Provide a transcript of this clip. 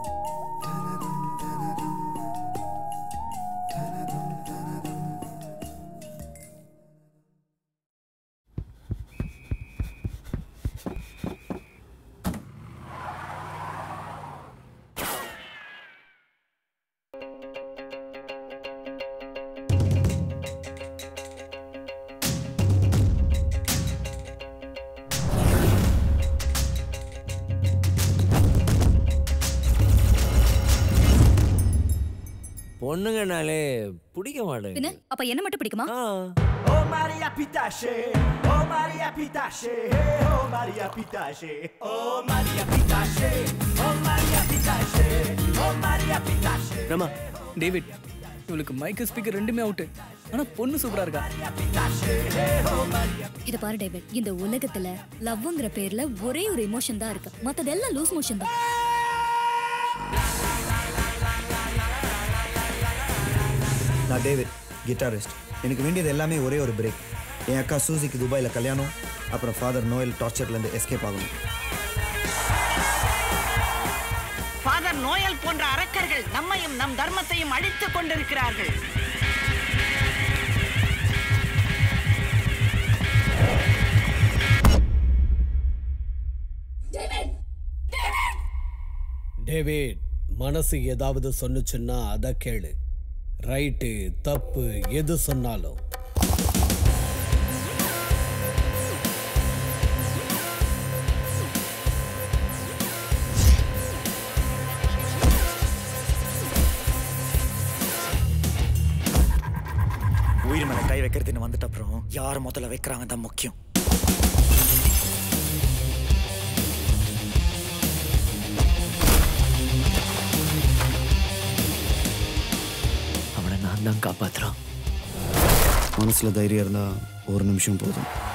பொண்ணுங்கனாலே பிடிக்க பின்ன மாட்டேங்குது அப்ப என்ன மட்டும் பிடிக்குமா ஆ Oh Maria Pitache, oh Maria Pitache, oh Maria Pitache, oh Maria Pitache, oh Maria Pitache, oh Maria Pitache, Rama David இவளுக்கு மைக்கு ஸ்பீக்கர் ரெண்டுமே அவுட்டு ஆனா பொண்ணு சூப்பரா இருக்கா இத பாரு டேவிட் இந்த உலகத்துல லவ்ங்கிற பேர்ல ஒரே ஒரு எமோஷன் தான் இருக்கு மத்ததெல்லாம் லூஸ் மோஷன் தான் நான் டேவிட் கிட்டாரிஸ்ட் எனக்கு வேண்டியது எல்லாமே ஒரே ஒரு பிரேக் என் அக்கா சூசிக்கு துபாயில் கல்யாணம் அப்புறம் ஃபாதர் நோயல் டார்ச்சர்லேருந்து எஸ்கேப் ஆகணும் ஃபாதர் நோயல் போன்ற அரக்கர்கள் நம்மையும் நம் தர்மத்தையும் அழித்துக் கொண்டிருக்கிறார்கள் டேவிட் மனசு ஏதாவது சொன்னுச்சுன்னா அதை கேளு ரைட்டு தப்பு எது சொன்னாலும் உயிர் மேல கை வைக்கிறதுன்னு வந்துட்ட அப்புறம் யார் முதல்ல வைக்கிறாங்க தான் முக்கியம் அவனை நான் தான் காப்பாத்துறான் மனசில் தைரியம் இருந்தால் ஒரு நிமிஷம் போதும்